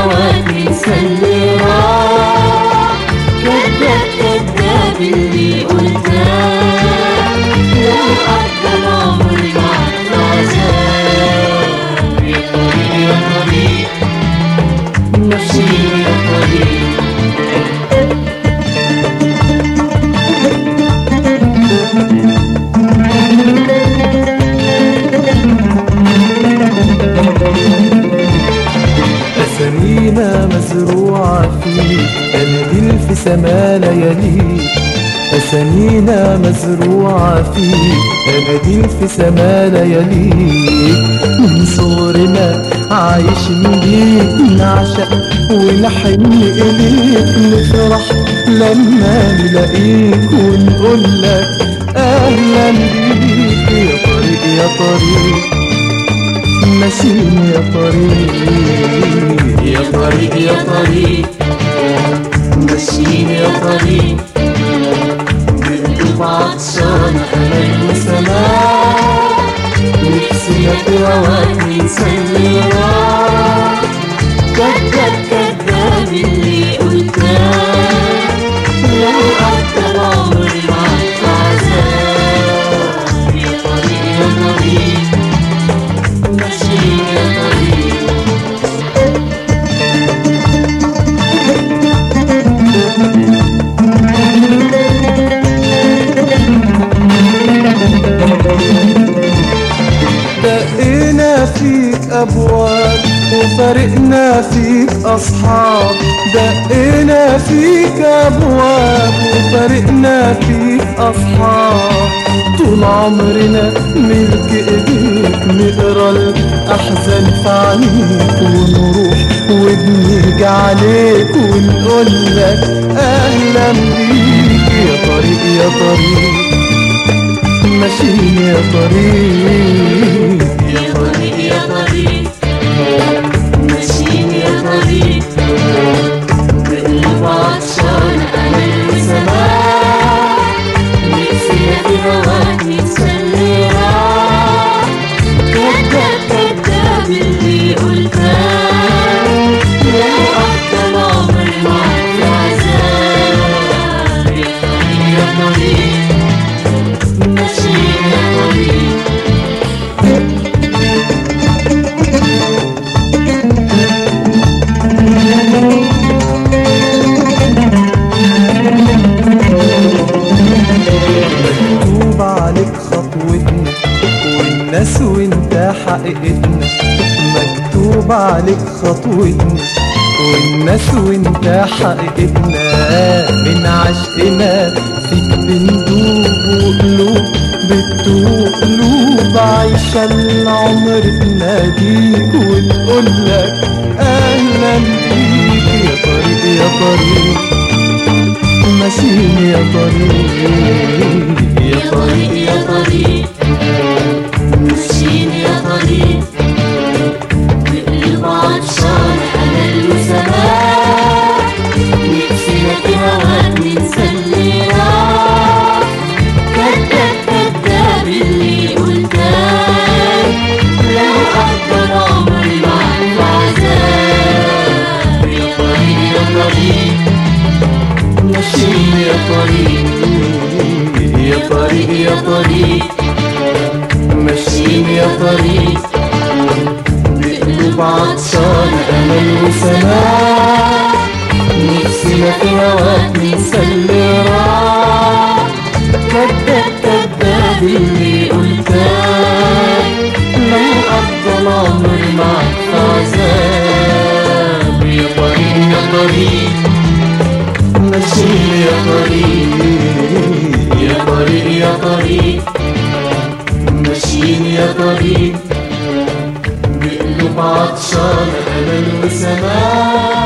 هواك ننسى اللي راح كذاب كذاب اللي قلتاه لو عدى العمر معك العذاب يا طريق يا طريق مشيني يا طريق أسامينا مزروعة فيك أناديل في سما لياليك أسامينا مزروعة فيك أناديل في سما لياليك من صغرنا عايشين بيك نعشق ونحن إليك نفرح لما نلاقيك ونقول لك أهلا بيك يا طريق يا طريق ماشيين يا طريق يا طريق يا طريق ماشيين يا طريق بقلوب عطشانة أمل وسماء نفسنا في هواك ننسى اللي راح كذاب كذاب اللي قلتاه لو عدى العمر معك عذاب يا طريق يا طريق ماشيين يا طريق دقينا فيك أبواب وفرقنا فيك أصحاب دقينا فيك أبواب وفرقنا فيك أصحاب طول عمرنا ملك إيديك نقرا الأحزان في عينيك ونروح وبنيجي عليك ونقول لك أهلا بيك يا طريق يا طريق ماشيين يا طريق يا طريق يا طريق ماشيين يا طريق بقلب عطشان أمل وسماء نفسنا في هواك ننسى اللي راح كذاب كذاب اللي قلتاه لو عدى العمر معك العذاب يا طريق يا طريق ماشيين يا طريق مكتوب عليك خطوتنا والناس وانت حقيقتنا مكتوب عليك خطوتنا والناس وانت حقيقتنا من عشقنا فيك بندوب وقلوب بتدوب قلوب عايشة العمر تناديك وتقول لك أهلا بيك يا طريق يا طريق ماشيين يا طريق يا طريق يا طريق ماشيين يا طريق بقلب عطشان أمل وسماء نفسنا في هواك ننسى اللي راح كذاب كذاب اللي قلتاه لو عدى العمر معك العذاب يا طريق يا طريق ماشيين يا طريق يا طريق يا طريق ماشيين يا طريق بقلوب عطشان أمل وسماء نفسنا في هواك ننسى اللي راح كذاب كذاب اللي قلتاه لو قضى العمر معك في عذاب يا طريق يا طريق ماشيين يا طريق يا طريق يا طريق ماشيين يا طريق بقلوب عطشان أمل وسماء